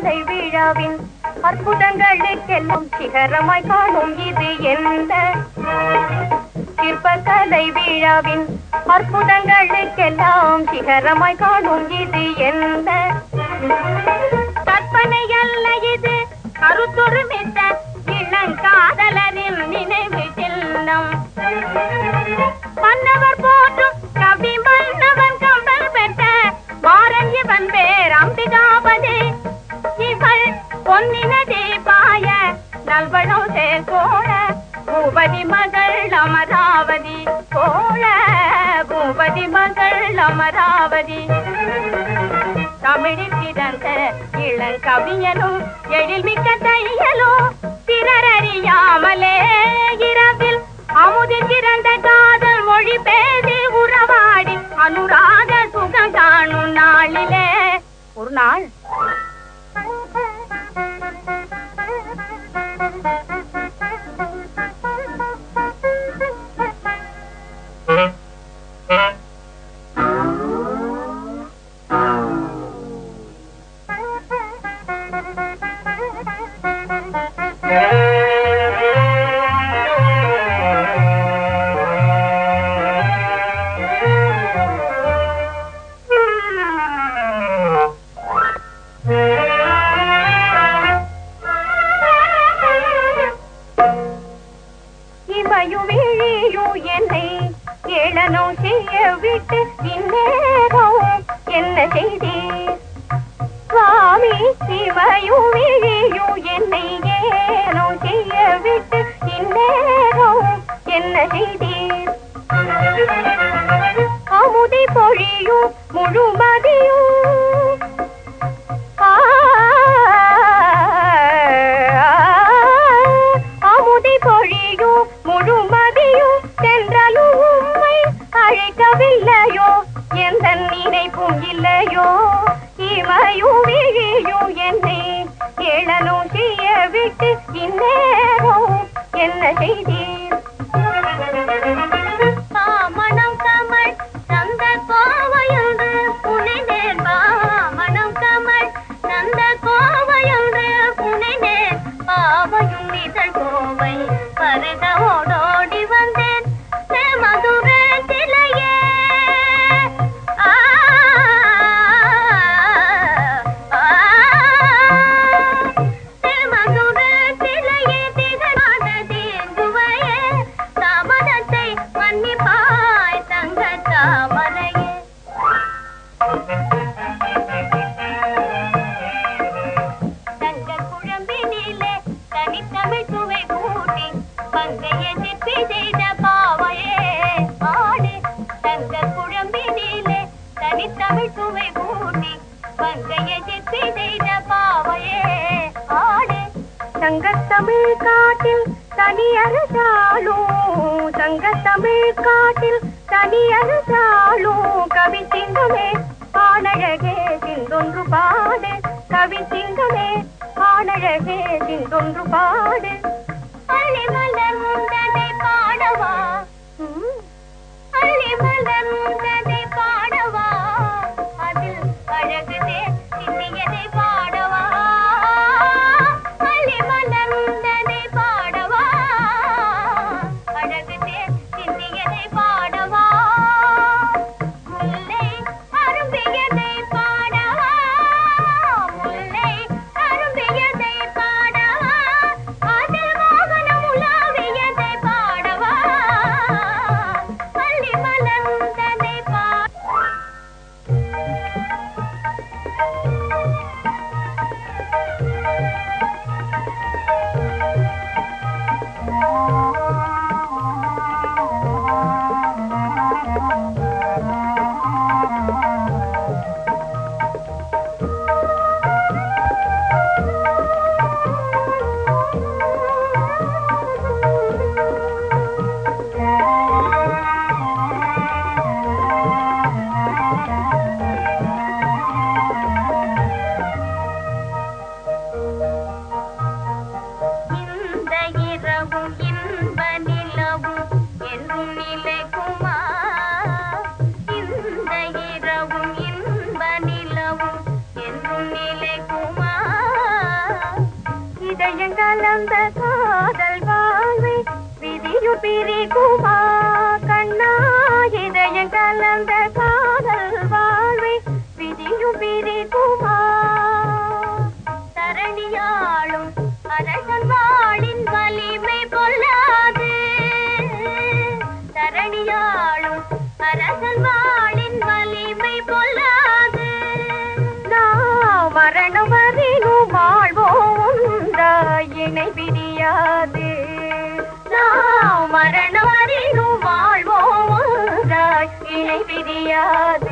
சிற்பக்கலை விழாவின் அற்புதங்களுக்கெல்லாம் சிகரமாய் காணும் இது எந்த சிற்பக்கலை விழாவின் அற்புதங்களுக்கெல்லாம் சிகரமாய் காணும் இது எந்த கற்பனை அல்ல இது கருத்துருமித்த இளங்காதலரின் நினைவு சின்னம் மன்னவர் போற்றும் கவி மன்னவன் கம்பல் பெற்ற மாறன் இவன் பேர் அம்பிகாபதி இவள் பொன்னின தீபாய நல்வளம் சேர்கோள பூபதி மகள் அமராவதி கோள பூபதி மகள் அமராவதி தமிழில் பிறந்த இளங்கவியலும் எழில்மிக்க தையலும் பிறர் அறியாமலே இரவில் அமுதில் பிறந்த காதல் மொழி பேசி உறவாடி அனுராக சுகம் காணும் நாளிலே ஒரு நாள் இமையும் விழியும் என்னை ஏளனோ செய்ய விட்டு இந்நேரம் என்ன செய்தீர் சுவாமி இமையும் விழியும் என்னை ஏனோ செய்ய விட்டு இந்நேரம் என்ன செய்தீர் அமுதை பொழியும் முழுமதியும் அமுதை பொழியும் முழுமதியும் சென்றலும் உம்மை அழைக்கவில்லையோ எந்த நினைப்பும் இல்லையோ இமையும் விழியும் என்னை ஏளனும் செய்ய விட்டு இந்நேரம் என்ன செய்தீர் மனம் கமல் தந்த கோவையுண்டு புனிதேர் மனம் கமல் தந்த கோவையுண்டு புனிதேர் பாவையும் இதழ் கோவை பருக ஓடோடி வந்தேன் மதுர சிலையே ஆ, ஆ, மதுர சிலையே திகழாத தீங்குவையே தாமதத்தை மன்னிப்பாய் தங்க தாமரையே தங்க குழம்பினிலே தனித்தமிழ் சுவை கூட்டி பங்கைய சிற்பி செய்த பாவையே ஆடு தங்க குழம்பினிலே தனித்தமிழ் சுவை கூட்டி பங்கைய சிற்பி செய்த பாவையே ஆடு தங்கத்தமிழ் காட்டில் தனியரசாலும் தங்கத்தமிழ் காட்டில் தனியரசாலும் கவி சிங்கமே ஆனழகே சிந்தொன்று பாடு கவி சிங்கமே ஆனழகே சிந்தொன்று பாடு அள்ளி மலர்ந்ததை பாடவா ம். அள்ளி மலர்ந்ததை பாடவா அதில் அழகுதே சிந்தியதை பாடவா அள்ளி மலர்ந்ததை பாடவா அழகுதே சிந்தியதை பாடவா முல்லை அரும்பியதை பாடவா முல்லை அரும்பியதை பாடவா அதில் மோகனம் உலாவியதை பாடவா பள்ளி மலர்ந்ததை பாட இந்த இரவும் இன்ப நிலவும் என்றும் நிலைக்குமா இந்த இரவும் இன்ப நிலவும் என்றும் நிலைக்குமா இதயங்கலந்த காதல் வாழ்வை விதியு பிரிக்குமா கண்ணா இதயங்கலந்த காதல் வாழ்வை விதியு பிரிக்குமா தரணியாளும் அரசன் வாளின் வலிமை பொல்லாது தரணியாளும் அரசன் வாளின் வலிமை பொல்லாது நாம் மரணம் வரையும் வாழ்வோம் ஒன்றாய் இணை பிரியாது நாம் மரணம் வரையும் வாழ்வோம் ஒன்றாய் இணை பிரியாது